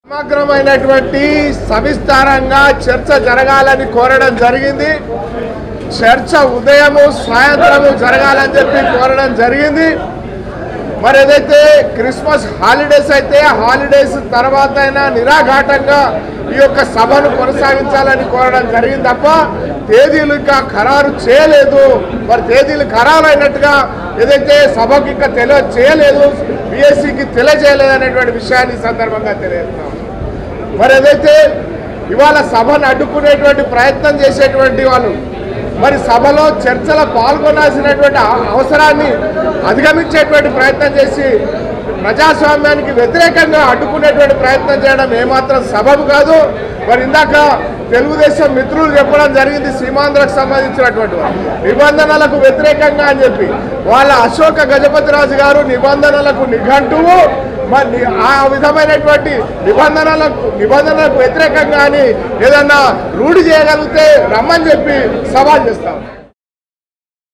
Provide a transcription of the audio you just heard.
సమగ్రమైనటువంటి సవిస్తారంగా చర్చ జరగాలని కోరడం జరిగింది చర్చ ఉదయము సాయంత్రము జరగాలని చెప్పి కోరడం జరిగింది మరి ఏదైతే క్రిస్మస్ హాలిడేస్ అయితే హాలిడేస్ తర్వాత అయినా నిరాఘాటంగా ఈ యొక్క సభను కొనసాగించాలని కోరడం జరిగింది తప్ప తేదీలు ఇంకా ఖరారు చేయలేదు మరి తేదీలు ఖరారు అయినట్టుగా ఏదైతే సభకు ఇంకా తెలియ చేయలేదు బిఎస్సికి తెలియజేయలేదు అనేటువంటి విషయాన్ని ఈ సందర్భంగా తెలియజేస్తున్నాం మరి ఏదైతే ఇవాళ సభను అడ్డుకునేటువంటి ప్రయత్నం చేసేటువంటి వాళ్ళు మరి సభలో చర్చలో పాల్గొనాల్సినటువంటి అవ- అవసరాన్ని అధిగమించేటువంటి ప్రయత్నం చేసి ప్రజాస్వామ్యానికి వ్యతిరేకంగా అడ్డుకునేటువంటి ప్రయత్నం చేయడం ఏమాత్రం సబబు కాదు మరి ఇందాక తెలుగుదేశం మిత్రులు చెప్పడం జరిగింది సీమాంధ్రకు సంబంధించినటువంటి వారు. నిబంధనలకు వ్యతిరేకంగా అని చెప్పి వాళ్ళ అశోక గజపతిరాజు గారు నిబంధనలకు నిఘంటువు మరి ని- ఆ విధమైనటువంటి నిబంధనలకు నిబంధనలకు వ్యతిరేకంగా అని ఏదన్నా రూఢి చేయగలిగితే రమ్మని చెప్పి సవాల్ చేస్తాం